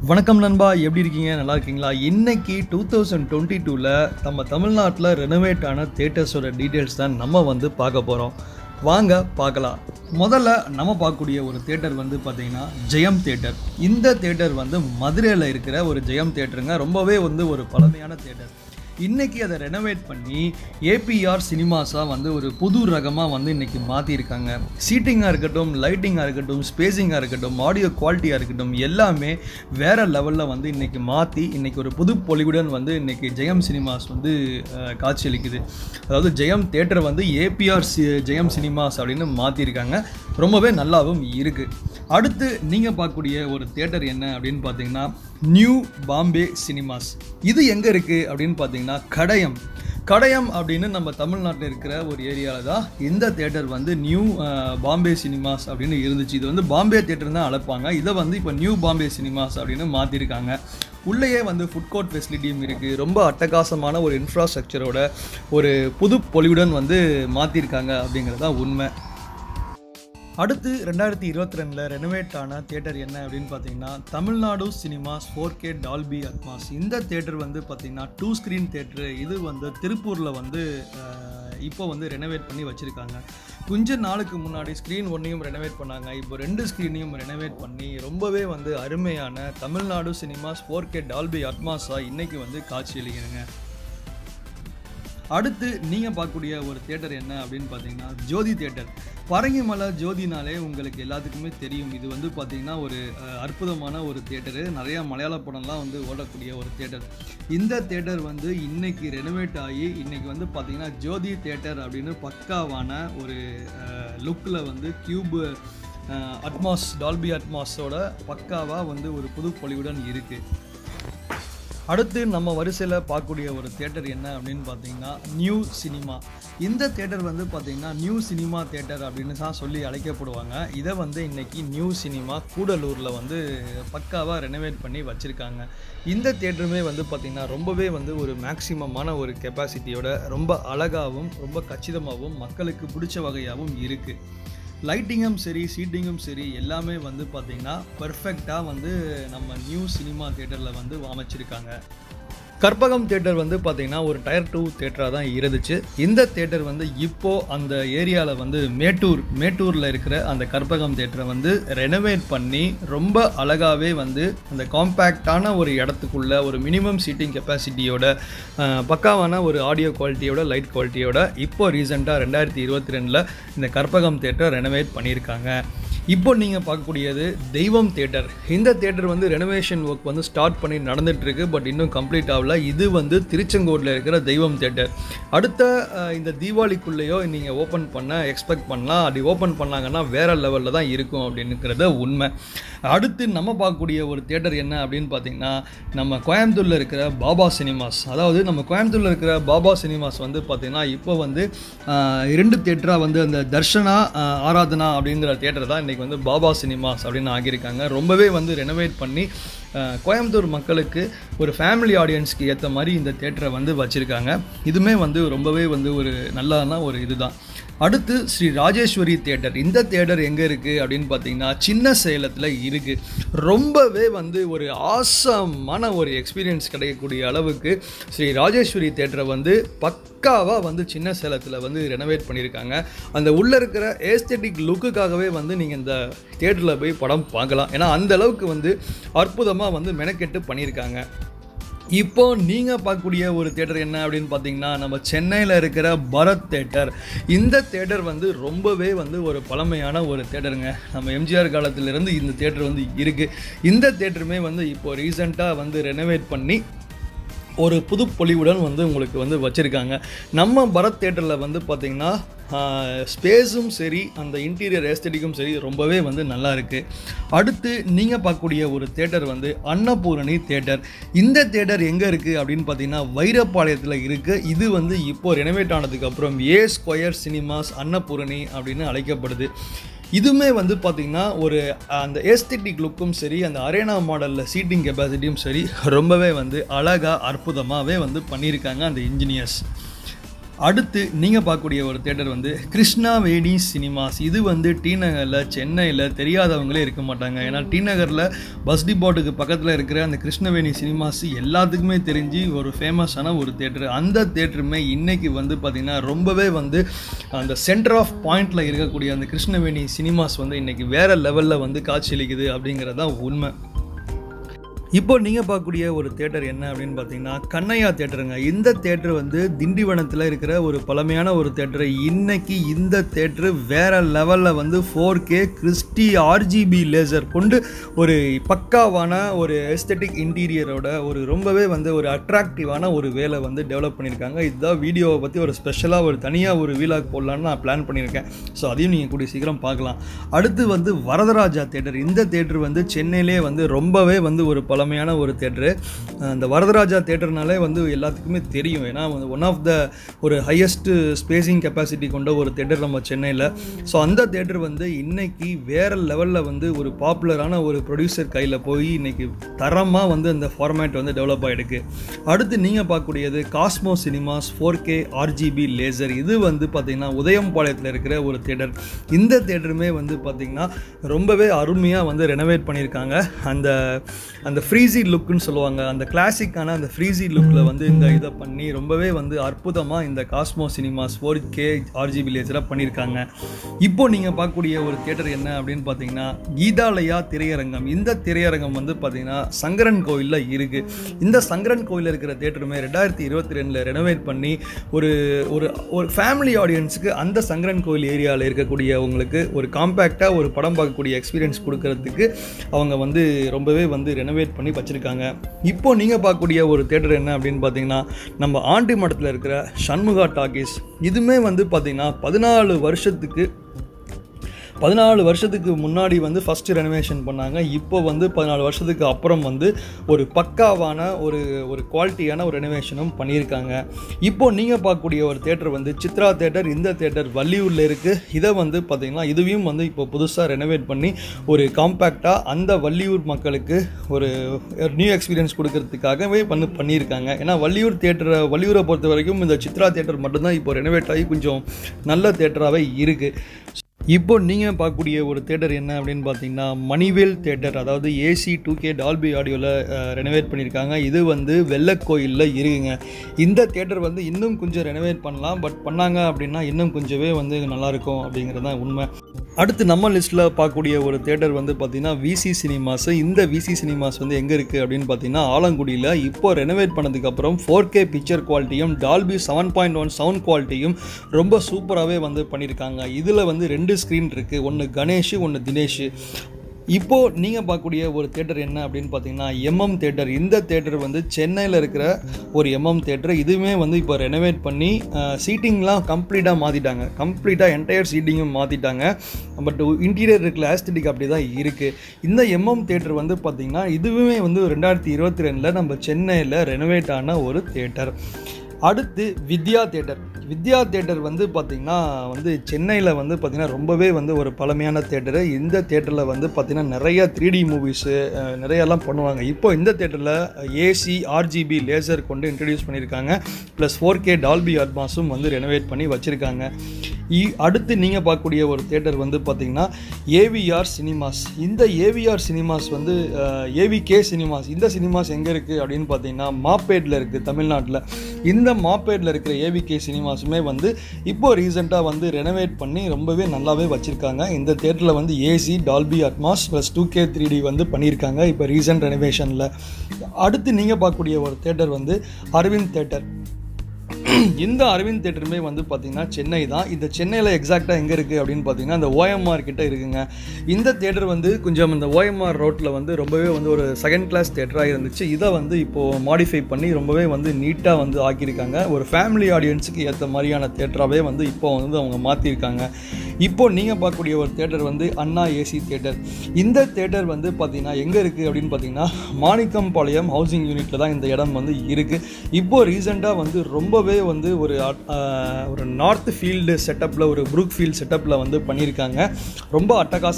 வணக்கம் நண்பா எப்படி இருக்கீங்க நல்லா இருக்கீங்களா இன்னைக்கு டூ தௌசண்ட் டுவெண்ட்டி டூவில் நம்ம தமிழ்நாட்டில் ரெனோவேட் ஆன தேட்டர்ஸோட டீட்டெயில்ஸ் தான் நம்ம வந்து பார்க்க போகிறோம் வாங்க பார்க்கலாம் முதல்ல நம்ம பார்க்கக்கூடிய ஒரு தேட்டர் வந்து பார்த்தீங்கன்னா ஜெயம் தேட்டர் இந்த தேட்டர் வந்து மதுரையில் இருக்கிற ஒரு ஜெயம் தேட்டருங்க ரொம்பவே வந்து ஒரு பழமையான தேட்டர் இன்னைக்கு அதை ரெனோவேட் பண்ணி ஏபிஆர் சினிமாஸாக வந்து ஒரு புது ரகமாக வந்து இன்னைக்கு மாற்றிருக்காங்க சீட்டிங்காக இருக்கட்டும் லைட்டிங்காக இருக்கட்டும் ஸ்பேசிங்காக இருக்கட்டும் ஆடியோ குவாலிட்டியாக இருக்கட்டும் எல்லாமே வேற லெவலில் வந்து இன்னைக்கு மாற்றி இன்னைக்கு ஒரு புது பொலிவுடன் வந்து இன்னைக்கு ஜெயம் சினிமாஸ் வந்து அஹ், காட்சியளிக்குது அதாவது ஜெயம் தேட்டர் வந்து ஏபிஆர் சி ஜெயம் சினிமாஸ் அப்படின்னு மாற்றிருக்காங்க ரொம்பவே நல்லாவும் இருக்குது அடுத்து நீங்கள் பார்க்கக்கூடிய ஒரு தேட்டர் என்ன அப்படின்னு பார்த்தீங்கன்னா நியூ பாம்பே சினிமாஸ் இது எங்கே இருக்குது அப்படின்னு பார்த்தீங்கன்னா கடையம் கடையம் அப்படின்னு நம்ம தமிழ்நாட்டில் இருக்கிற ஒரு ஏரியாவில் தான் இந்த தேட்டர் வந்து நியூ அஹ், பாம்பே சினிமாஸ் அப்படின்னு இருந்துச்சு இது வந்து பாம்பே தேட்டர் தான் அழைப்பாங்க இதை வந்து இப்போ நியூ பாம்பே சினிமாஸ் அப்படின்னு மாற்றிருக்காங்க உள்ளேயே வந்து ஃபுட் கோர்ட் ஃபெசிலிட்டியும் இருக்குது ரொம்ப அட்டகாசமான ஒரு இன்ஃப்ராஸ்ட்ரக்சரோட ஒரு புது பொலிவுடன் வந்து மாற்றிருக்காங்க அப்படிங்கிறது தான் உண்மை அடுத்து ரெண்டாயிரத்தி இருபத்தி ரெண்டில் ரெனோவேட் ஆன தேட்டர் என்ன அப்படின்னு பார்த்தீங்கன்னா Tamil Nadu cinemas four K Dolby Atmos இந்த தேட்டர் வந்து பார்த்தீங்கன்னா டூ ஸ்க்ரீன் தேட்டரு இது வந்து திருப்பூரில் வந்து அஹ், இப்போ வந்து ரெனோவேட் பண்ணி வச்சுருக்காங்க கொஞ்ச நாளுக்கு முன்னாடி ஸ்க்ரீன் ஒன்றையும் ரெனோவேட் பண்ணாங்க இப்போ ரெண்டு ஸ்க்ரீனையும் ரெனோவேட் பண்ணி ரொம்பவே வந்து அருமையான Tamil Nadu cinemas four K Dolby அட்மாஸாக இன்றைக்கி வந்து காட்சியளிக்கிறேங்க அடுத்து நீங்கள் பார்க்கக்கூடிய ஒரு தேட்டர் என்ன அப்படின்னு பார்த்தீங்கன்னா ஜோதி தேட்டர் பரங்கிமலை ஜோதினாலே உங்களுக்கு எல்லாத்துக்குமே தெரியும் இது வந்து பார்த்தீங்கன்னா ஒரு அஹ், அற்புதமான ஒரு தேட்டரு நிறையா மலையாள படம்லாம் வந்து ஓடக்கூடிய ஒரு தேட்டர் இந்த தேட்டர் வந்து இன்னைக்கு ரெனோவேட் ஆகி இன்னைக்கு வந்து பார்த்தீங்கன்னா ஜோதி தேட்டர் அப்படின்னு பக்காவான ஒரு லுக்கில் வந்து கியூப் அட்மாஸ் டால்பி அட்மாஸோட பக்காவாக வந்து ஒரு புது பொலிவுடன் இருக்குது அடுத்து நம்ம வரிசையில் பார்க்கக்கூடிய ஒரு தேட்டர் என்ன அப்படின்னு பார்த்தீங்கன்னா நியூ சினிமா இந்த தேட்டர் வந்து பார்த்தீங்கன்னா நியூ சினிமா தேட்டர் அப்படின்னு தான் சொல்லி அழைக்கப்படுவாங்க இதை வந்து இன்னைக்கு நியூ சினிமா கூடலூரில் வந்து பக்காவாக ரெனோவேட் பண்ணி வச்சுருக்காங்க இந்த தேட்டருமே வந்து பார்த்திங்கன்னா ரொம்பவே வந்து ஒரு மேக்சிமமான ஒரு கெப்பாசிட்டியோட ரொம்ப அழகாகவும் ரொம்ப கச்சிதமாகவும் மக்களுக்கு பிடிச்ச வகையாகவும் இருக்குது லைட்டிங்கும் சரி சீட்டிங்கும் சரி எல்லாமே வந்து பார்த்திங்கன்னா பர்ஃபெக்டாக வந்து நம்ம நியூ சினிமா தேட்டரில் வந்து அமைச்சிருக்காங்க கற்பகம் தேட்டர் வந்து பார்த்திங்கன்னா ஒரு டயர் டூ தேட்டராக தான் இருந்துச்சு இந்த தேட்டர் வந்து இப்போது அந்த ஏரியாவில் வந்து மேட்டூர் மேட்டூரில் இருக்கிற அந்த கற்பகம் தேட்டரை வந்து ரெனோவேட் பண்ணி ரொம்ப அழகாகவே வந்து அந்த காம்பேக்டான ஒரு இடத்துக்குள்ள ஒரு மினிமம் சீட்டிங் கெப்பாசிட்டியோட பக்காவான ஒரு ஆடியோ குவாலிட்டியோட லைட் குவாலிட்டியோட இப்போ ரீசெண்டாக ரெண்டாயிரத்தி இருபத்தி ரெண்டில் இந்த கற்பகம் தேட்டர் ரெனோவேட் பண்ணியிருக்காங்க இப்போ நீங்கள் பார்க்கக்கூடியது தெய்வம் தேட்டர் இந்த தேட்டர் வந்து ரெனோவேஷன் ஒர்க் வந்து ஸ்டார்ட் பண்ணி நடந்துட்டு இருக்கு பட் இன்னும் கம்ப்ளீட் ஆகல இது வந்து திருச்செங்கோடில் இருக்கிற தெய்வம் தேட்டர் அடுத்த அஹ், இந்த தீபாவளிக்குள்ளேயோ நீங்கள் ஓப்பன் பண்ண எக்ஸ்பெக்ட் பண்ணலாம் அப்படி ஓப்பன் பண்ணாங்கன்னா வேற லெவலில் தான் இருக்கும் அப்படின்னுங்கிறத உண்மை அடுத்து நம்ம பார்க்கக்கூடிய ஒரு தேட்டர் என்ன அப்படின்னு பார்த்தீங்கன்னா நம்ம கோயம்புத்தூரில் இருக்கிற பாபா சினிமாஸ் அதாவது நம்ம கோயம்புத்தூரில் இருக்கிற பாபா சினிமாஸ் வந்து பார்த்திங்கன்னா இப்போ வந்து ஆஹ், இரண்டு தேட்டராக வந்து அந்த தர்ஷனா ஆஹ், ஆராதனா அப்படிங்கிற தேட்டர் தான் இன்றைக்கி வந்து பாபா சினிமாஸ் அப்படின்னு ஆகியிருக்காங்க ரொம்பவே வந்து ரெனோவேட் பண்ணி ஆஹ், கோயம்புத்தூர் மக்களுக்கு ஒரு ஃபேமிலி ஆடியன்ஸ்க்கு ஏற்ற மாதிரி இந்த தேட்டரை வந்து வச்சுருக்காங்க இதுவுமே வந்து ரொம்பவே வந்து ஒரு நல்லான ஒரு இதுதான் அடுத்து ஸ்ரீ ராஜேஸ்வரி தேட்டர் இந்த தேட்டர் எங்கே இருக்குது அப்படின்னு பார்த்தீங்கன்னா சின்ன சேலத்தில் இருக்குது ரொம்பவே வந்து ஒரு ஆசமான ஒரு எக்ஸ்பீரியன்ஸ் கிடைக்கக்கூடிய அளவுக்கு ஸ்ரீ ராஜேஸ்வரி தேட்டரை வந்து பக்காவாக வந்து சின்ன சேலத்தில் வந்து ரெனோவேட் பண்ணியிருக்காங்க அந்த உள்ளே இருக்கிற ஏஸ்தெட்டிக் லுக்குக்காகவே வந்து நீங்கள் இந்த தேட்டரில் போய் படம் பார்க்கலாம் ஏன்னா அந்த அளவுக்கு வந்து அற்புதமாக வந்து மெனக்கெட்டு பண்ணியிருக்காங்க இப்போ நீங்கள் பார்க்கக்கூடிய ஒரு தேட்டர் என்ன அப்படின்னு பார்த்தீங்கன்னா நம்ம சென்னையில் இருக்கிற பரத் தேட்டர் இந்த தேட்டர் வந்து ரொம்பவே வந்து ஒரு பழமையான ஒரு தேட்டருங்க நம்ம எம்ஜிஆர் காலத்திலிருந்து இந்த தேட்டர் வந்து இருக்குது இந்த தேட்டருமே வந்து இப்போ ரீசெண்டாக வந்து ரெனோவேட் பண்ணி ஒரு புது பொலிவுடன் வந்து உங்களுக்கு வந்து வச்சுருக்காங்க நம்ம பரத் தேட்டரில் வந்து பார்த்திங்கன்னா ஸ்பேஸும் சரி அந்த இன்டீரியர் ஏஸ்தட்டிக்கும் சரி ரொம்பவே வந்து நல்லா இருக்குது அடுத்து நீங்கள் பார்க்கக்கூடிய ஒரு தேட்டர் வந்து அன்னபூரணி தேட்டர் இந்த தேட்டர் எங்கே இருக்குது அப்படின்னு பார்த்தீங்கன்னா வைரப்பாளையத்தில் இருக்குது இது வந்து இப்போ ரெனோவேட் ஆனதுக்கப்புறம் ஏ ஸ்கொயர் சினிமாஸ் அன்னபூரணி அப்படின்னு அழைக்கப்படுது இதுவுமே வந்து பார்த்திங்கன்னா ஒரு அந்த ஏஸ்தெட்டிக் லுக்கும் சரி அந்த அரேனா மாடலில் சீட்டிங் கெப்பாசிட்டியும் சரி ரொம்பவே வந்து அழகாக அற்புதமாகவே வந்து பண்ணியிருக்காங்க அந்த இன்ஜினியர்ஸ் அடுத்து நீங்கள் பார்க்கக்கூடிய ஒரு தேட்டர் வந்து கிருஷ்ணாவேணி சினிமாஸ் இது வந்து டி நகரில் சென்னையில் தெரியாதவங்களே இருக்க மாட்டாங்க ஏன்னா டி நகரில் பஸ் டிபாட்டுக்கு பக்கத்தில் இருக்கிற அந்த கிருஷ்ணவேணி சினிமாஸ் எல்லாத்துக்குமே தெரிஞ்சு ஒரு ஃபேமஸான ஒரு தேட்டர் அந்த தேட்டருமே இன்னைக்கு வந்து பார்த்திங்கன்னா ரொம்பவே வந்து அந்த சென்டர் ஆஃப் பாயிண்டில் இருக்கக்கூடிய அந்த கிருஷ்ணவேணி சினிமாஸ் வந்து இன்னைக்கு வேறு லெவலில் வந்து காட்சியளிக்குது அப்படிங்கிறது தான் உண்மை இப்போ நீங்கள் பார்க்கக்கூடிய ஒரு தேட்டர் என்ன அப்படின்னு பார்த்தீங்கன்னா கண்ணையா தேட்டருங்க இந்த தேட்டர் வந்து திண்டிவனத்தில் இருக்கிற ஒரு பழமையான ஒரு தேட்டர் இன்னைக்கு இந்த தேட்டரு வேற லெவலில் வந்து four K Christie RGB laser கொண்டு ஒரு பக்காவான ஒரு எஸ்தெட்டிக் இன்டீரியரோட ஒரு ரொம்பவே வந்து ஒரு அட்ராக்டிவான ஒரு வேலை வந்து டெவலப் பண்ணியிருக்காங்க இதுதான் வீடியோவை பற்றி ஒரு ஸ்பெஷலாக ஒரு தனியாக ஒரு வீலாக் போடலான்னு நான் பிளான் பண்ணியிருக்கேன் ஸோ அதையும் நீங்கள் கூடிய சீக்கிரம் பார்க்கலாம் அடுத்து வந்து வரதராஜா தேட்டர் இந்த தேட்டர் வந்து சென்னையிலே வந்து ரொம்பவே வந்து ஒரு பழமையான ஒரு தேட்டரு அந்த வரதராஜா தேட்டர்னாலே வந்து எல்லாத்துக்குமே தெரியும் ஏன்னா வந்து ஒன் ஆஃப் த ஒரு ஹையஸ்ட் ஸ்பேசிங் கெப்பாசிட்டி கொண்ட ஒரு தேட்டர் நம்ம சென்னையில் ஸோ அந்த தேட்டர் வந்து இன்னைக்கு வேறு லெவலில் வந்து ஒரு பாப்புலரான ஒரு ப்ரொடியூசர் கையில் போய் இன்னைக்கு தரமாக வந்து அந்த ஃபார்மேட் வந்து டெவலப் ஆகிடுக்கு அடுத்து நீங்கள் பார்க்கக்கூடியது Cosmo cinemas four K RGB laser இது வந்து பார்த்திங்கன்னா உதயம்பாளையத்தில் இருக்கிற ஒரு தேட்டர் இந்த தேட்டருமே வந்து பார்த்திங்கன்னா ரொம்பவே அருமையாக வந்து ரெனோவேட் பண்ணியிருக்காங்க அந்த அந்த ஃப்ரீசி லுக்குன்னு சொல்லுவாங்க அந்த கிளாசிக்கான அந்த ஃப்ரீசி லுக்கில் வந்து இந்த இதை பண்ணி ரொம்பவே வந்து அற்புதமாக இந்த Cosmo cinemas four K RGB லேசராக பண்ணியிருக்காங்க இப்போ நீங்கள் பார்க்கக்கூடிய ஒரு தேட்டர் என்ன அப்படின்னு பார்த்தீங்கன்னா கீதாலயா திரையரங்கம் இந்த திரையரங்கம் வந்து பார்த்தீங்கன்னா சங்கரன் கோயிலில் இருக்குது இந்த சங்கரன் கோயிலில் இருக்கிற தேட்டருமே ரெண்டாயிரத்தி இருபத்தி ரெண்டில் ரெனோவேட் பண்ணி ஒரு ஒரு ஒரு ஃபேமிலி ஆடியன்ஸுக்கு அந்த சங்கரன் கோயில் ஏரியாவில் இருக்கக்கூடியவங்களுக்கு ஒரு காம்பேக்டாக ஒரு படம் பார்க்கக்கூடிய எக்ஸ்பீரியன்ஸ் கொடுக்கறதுக்கு அவங்க வந்து ரொம்பவே வந்து ரெனோவேட் பண்ணி வச்சுருக்காங்க இப்போ நீங்கள் பார்க்கக்கூடிய ஒரு தேட்டர் என்ன அப்படின்னு பார்த்தீங்கன்னா நம்ம ஆண்டி மடத்தில் இருக்கிற சண்முகா டாக்கீஸ் இதுவுமே வந்து பார்த்திங்கன்னா பதினாலு வருஷத்துக்கு பதினாலு வருஷத்துக்கு முன்னாடி வந்து ஃபஸ்ட்டு ரெனோவேஷன் பண்ணாங்க இப்போ வந்து பதினாலு வருஷத்துக்கு அப்புறம் வந்து ஒரு பக்காவான ஒரு ஒரு குவாலிட்டியான ஒரு ரெனோவேஷனும் பண்ணியிருக்காங்க இப்போ நீங்கள் பார்க்கக்கூடிய ஒரு தேட்டர் வந்து சித்ரா தேட்டர் இந்த தேட்டர் வள்ளியூரில் இருக்குது இதை வந்து பார்த்திங்கன்னா இதுவையும் வந்து இப்போ புதுசாக ரெனோவேட் பண்ணி ஒரு காம்பேக்டாக அந்த வள்ளியூர் மக்களுக்கு ஒரு நியூ எக்ஸ்பீரியன்ஸ் கொடுக்கறதுக்காகவே பண்ணி பண்ணியிருக்காங்க ஏன்னா வள்ளியூர் தேட்டரை வள்ளியூரை பொறுத்த வரைக்கும் இந்த சித்ரா தேட்டர் மட்டும்தான் இப்போ ரெனோவேட் ஆகி கொஞ்சம் நல்ல தேட்டராகவே இருக்குது இப்போ நீங்கள் பார்க்கக்கூடிய ஒரு தேட்டர் என்ன அப்படின்னு பார்த்தீங்கன்னா மணிவேல் தேட்டர் அதாவது ஏசி டூ கே டால்பி ஆடியோவில் ரெனோவேட் பண்ணியிருக்காங்க இது வந்து வெள்ளக்கோயிலில் இருக்குங்க இந்த தேட்டர் வந்து இன்னும் கொஞ்சம் ரெனோவேட் பண்ணலாம் பட் பண்ணாங்க அப்படின்னா இன்னும் கொஞ்சமே வந்து நல்லாயிருக்கும் அப்படிங்கிறது தான் உண்மை அடுத்து நம்ம லிஸ்ட்டில் பார்க்கக்கூடிய ஒரு தேட்டர் வந்து பார்த்திங்கன்னா விசி சினிமாஸ் இந்த விசி சினிமாஸ் வந்து எங்கே இருக்குது அப்படின்னு பார்த்தீங்கன்னா ஆலங்குடியில் இப்போ ரெனோவேட் பண்ணதுக்கப்புறம் ஃபோர் கே பிக்சர் குவாலிட்டியும் Dolby seven point one sound குவாலிட்டியும் ரொம்ப சூப்பராகவே வந்து பண்ணியிருக்காங்க இதில் வந்து ரெண்டு ஸ்க்ரீன் இருக்குது ஒன்று கணேஷ் ஒன்று தினேஷ் இப்போது நீங்கள் பார்க்கக்கூடிய ஒரு தேட்டர் என்ன அப்படின்னு பார்த்தீங்கன்னா எம்எம் தேட்டர் இந்த தேட்டர் வந்து சென்னையில் இருக்கிற ஒரு எம்எம் தேட்டர் இதுவுமே வந்து இப்போ ரெனோவேட் பண்ணி சீட்டிங்லாம் கம்ப்ளீட்டாக மாற்றிட்டாங்க கம்ப்ளீட்டாக என்டையர் சீட்டிங்கும் மாற்றிட்டாங்க பட் இன்டீரியர் இருக்கிற ஆஸ்தட்டிக் அப்படி தான் இருக்குது இந்த எம்எம் தேட்டர் வந்து பார்த்திங்கன்னா இதுவுமே வந்து ரெண்டாயிரத்தி இருபத்தி ரெண்டில் நம்ம சென்னையில் ரெனோவேட் ஆன ஒரு தேட்டர் அடுத்து வித்யா தேட்டர் வித்யா தேட்டர் வந்து பார்த்திங்கன்னா வந்து சென்னையில் வந்து பார்த்திங்கன்னா ரொம்பவே வந்து ஒரு பழமையான தேட்டரு இந்த தேட்டரில் வந்து பார்த்திங்கன்னா நிறைய த்ரீ டி மூவிஸு நிறையெல்லாம் பண்ணுவாங்க இப்போ இந்த தேட்டரில் ஏசி ஆர்ஜிபி லேசர் கொண்டு இன்ட்ரடியூஸ் பண்ணியிருக்காங்க ப்ளஸ் ஃபோர் கே டால்பி அட்மாஸும் வந்து ரெனோவேட் பண்ணி வச்சுருக்காங்க இ அடுத்து நீங்கள் பார்க்கக்கூடிய ஒரு தேட்டர் வந்து பார்த்திங்கன்னா ஏவிஆர் சினிமாஸ் இந்த ஏவிஆர் சினிமாஸ் வந்து ஏவிகே சினிமாஸ் இந்த சினிமாஸ் எங்கே இருக்குது அப்படின்னு பார்த்தீங்கன்னா மாப்பேட்டில் இருக்குது தமிழ்நாட்டில் இந்த மாப்பேட்டில் இருக்கிற ஏவிகே சினிமாஸுமே வந்து இப்போ ரீசெண்டாக வந்து ரெனோவேட் பண்ணி ரொம்பவே நல்லாவே வச்சுருக்காங்க இந்த தேட்டரில் வந்து AC Dolby Atmos plus two K three D வந்து பண்ணியிருக்காங்க இப்போ ரீசெண்ட் ரெனோவேஷனில் அடுத்து நீங்கள் பார்க்கக்கூடிய ஒரு தேட்டர் வந்து அரவிந்த் தேட்டர் இந்த அரவிந்த் தேட்டருமே வந்து பார்த்திங்கன்னா சென்னை தான் இந்த சென்னையில் எக்ஸாக்டாக எங்கே இருக்குது அப்படின்னு பார்த்தீங்கன்னா இந்த ஓஎம்ஆர் கிட்ட இருக்குங்க இந்த தேட்டர் வந்து கொஞ்சம் இந்த ஓஎம்ஆர் ரோட்டில் வந்து ரொம்பவே வந்து ஒரு செகண்ட் கிளாஸ் தேட்டராக இருந்துச்சு இதை வந்து இப்போது மாடிஃபை பண்ணி ரொம்பவே வந்து நீட்டாக வந்து ஆக்கியிருக்காங்க ஒரு ஃபேமிலி ஆடியன்ஸுக்கு ஏற்ற மாதிரியான தேட்டராகவே வந்து இப்போ வந்து அவங்க மாற்றிருக்காங்க இப்போ நீங்கள் பார்க்கக்கூடிய ஒரு தேட்டர் வந்து அண்ணா ஏசி தேட்டர் இந்த தேட்டர் வந்து பார்த்திங்கன்னா எங்கே இருக்குது அப்படின்னு பார்த்தீங்கன்னா மாணிக்கம்பாளையம் ஹவுசிங் யூனிட்டில் தான் இந்த இடம் வந்து இருக்குது இப்போ ரீசெண்டாக வந்து ரொம்பவே வந்து ஒரு அஹ், ஒரு நார்த் ஃபீல்டு செட்டப்பில் ஒரு ப்ரூக் ஃபீல்ட் செட்டப்பில் வந்து பண்ணியிருக்காங்க ரொம்ப அட்டகாச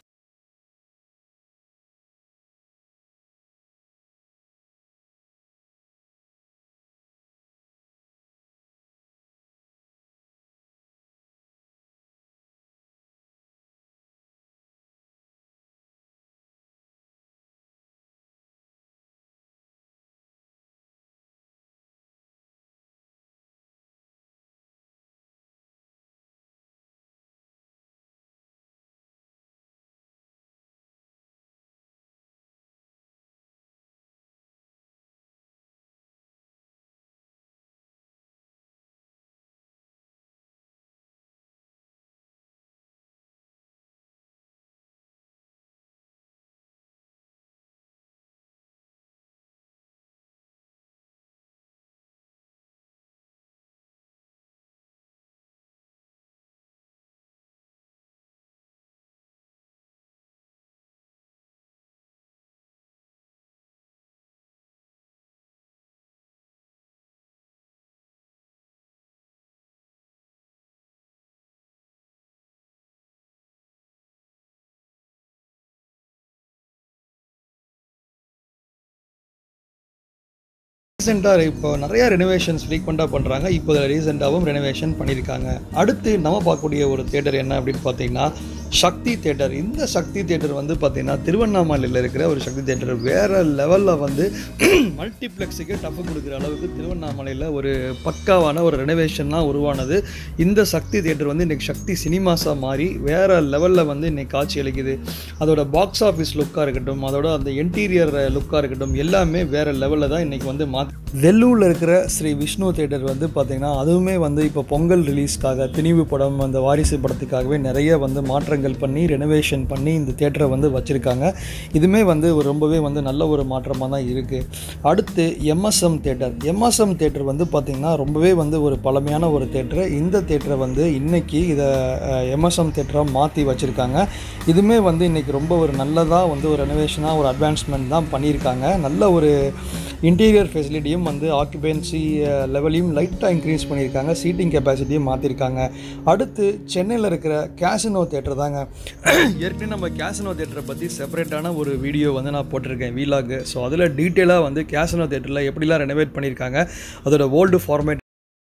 ரீசெண்டாக இப்போ நிறையா ரெனோவேஷன்ஸ் ஃப்ரீக்வெண்ட்டாக பண்ணுறாங்க இப்போ இதில் ரீசெண்டாகவும் ரெனோவேஷன் பண்ணியிருக்காங்க அடுத்து நம்ம பார்க்கக்கூடிய ஒரு தேட்டர் என்ன அப்படின்னு பார்த்தீங்கன்னா சக்தி தேட்டர் இந்த சக்தி தேட்டர் வந்து பார்த்திங்கன்னா திருவண்ணாமலையில் இருக்கிற ஒரு சக்தி தேட்டர் வேறு லெவலில் வந்து மல்டிப்ளெக்ஸுக்கு டஃப் கொடுக்குற அளவுக்கு திருவண்ணாமலையில் ஒரு பக்காவான ஒரு ரெனோவேஷன்லாம் உருவானது இந்த சக்தி தேட்டர் வந்து இன்றைக்கி சக்தி சினிமாஸாக மாறி வேறு லெவலில் வந்து இன்றைக்கி காட்சி அளிக்குது அதோட பாக்ஸ் ஆஃபீஸ் லுக்காக இருக்கட்டும் அதோட அந்த இன்டீரியர் லுக்காக இருக்கட்டும் எல்லாமே வேறு லெவலில் தான் இன்றைக்கி வந்து மா வெள்ளூரில் இருக்கிற ஸ்ரீ விஷ்ணு தேட்டர் வந்து பார்த்திங்கன்னா அதுவுமே வந்து இப்போ பொங்கல் ரிலீஸ்க்காக திணிவு படம் அந்த வாரிசு படத்துக்காகவே நிறைய வந்து மாற்றங்கள் பண்ணி ரெனோவேஷன் பண்ணி இந்த தேட்டரை வந்து வச்சுருக்காங்க இதுவுமே வந்து ஒரு ரொம்பவே வந்து நல்ல ஒரு மாற்றமாக தான் இருக்குது அடுத்து எம்எஸ்எம் தேட்டர் எம்எஸ்எம் தேட்டர் வந்து பார்த்திங்கன்னா ரொம்பவே வந்து ஒரு பழமையான ஒரு தேட்டர் இந்த தேட்டரை வந்து இன்றைக்கி இதை எம்எஸ்எம் தேட்டராக மாற்றி வச்சுருக்காங்க இதுவுமே வந்து இன்றைக்கி ரொம்ப ஒரு நல்லதாக வந்து ஒரு ரெனோவேஷனாக ஒரு அட்வான்ஸ்மெண்ட் தான் பண்ணியிருக்காங்க நல்ல ஒரு இன்டீரியர் ஃபெசிலிட்டியும் வந்து ஆக்குபென்சி லெவலையும் லைட்டாக இன்க்ரீஸ் பண்ணியிருக்காங்க சீட்டிங் கெப்பாசிட்டியும் மாற்றிருக்காங்க அடுத்து சென்னையில் இருக்கிற கேசினோ தேட்டர் தாங்க ஏற்கனவே நம்ம கேசினோ தேட்டரை பற்றி செப்பரேட்டான ஒரு வீடியோ வந்து நான் போட்டிருக்கேன் வீலாகு ஸோ அதில் டீட்டெயிலாக வந்து கேசினோ தேட்டரில் எப்படிலாம் ரெனோவேட் பண்ணியிருக்காங்க அதோட ஓல்டு ஃபார்மேட்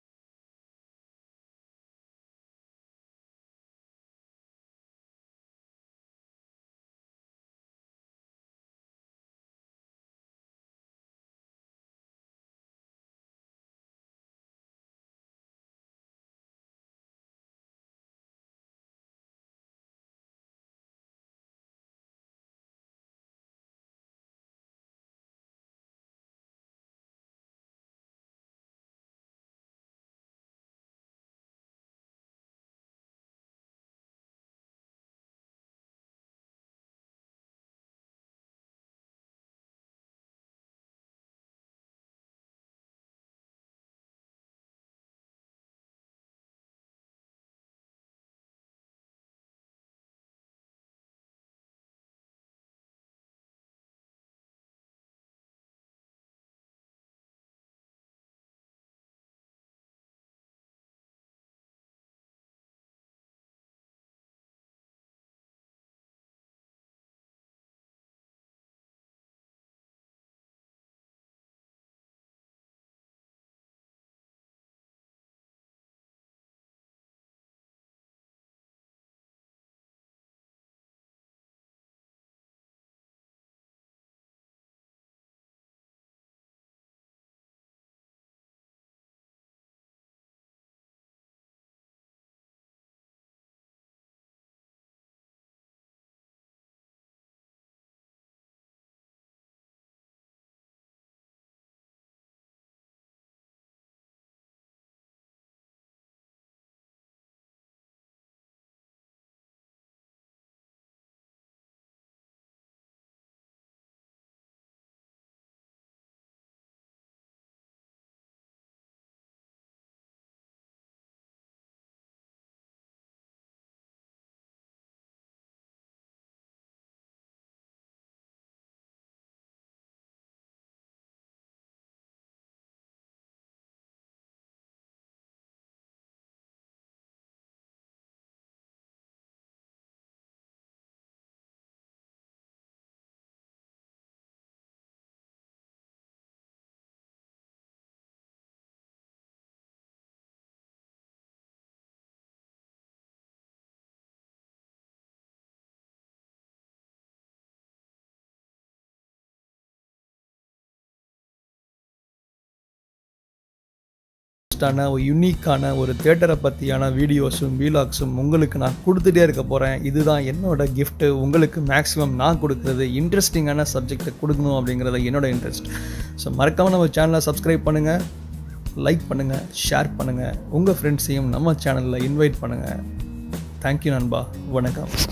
லாஸ்டான ஒரு யூனிக்கான ஒரு தேட்டரை பற்றியான வீடியோஸும் வீலாக்ஸும் உங்களுக்கு நான் கொடுத்துட்டே இருக்க போகிறேன் இதுதான் என்னோட gift உங்களுக்கு மேக்ஸிமம் நான் கொடுக்குறது இன்ட்ரெஸ்டிங்கான சப்ஜெக்டை கொடுக்கணும் அப்படிங்கிறத என்னோட இன்ட்ரெஸ்ட் ஸோ மறக்காமல் நம்ம சேனலை சப்ஸ்கிரைப் பண்ணுங்கள் லைக் பண்ணுங்கள் ஷேர் பண்ணுங்கள் உங்கள் ஃப்ரெண்ட்ஸையும் நம்ம சேனலில் இன்வைட் பண்ணுங்கள் தேங்க்யூ நண்பா வணக்கம்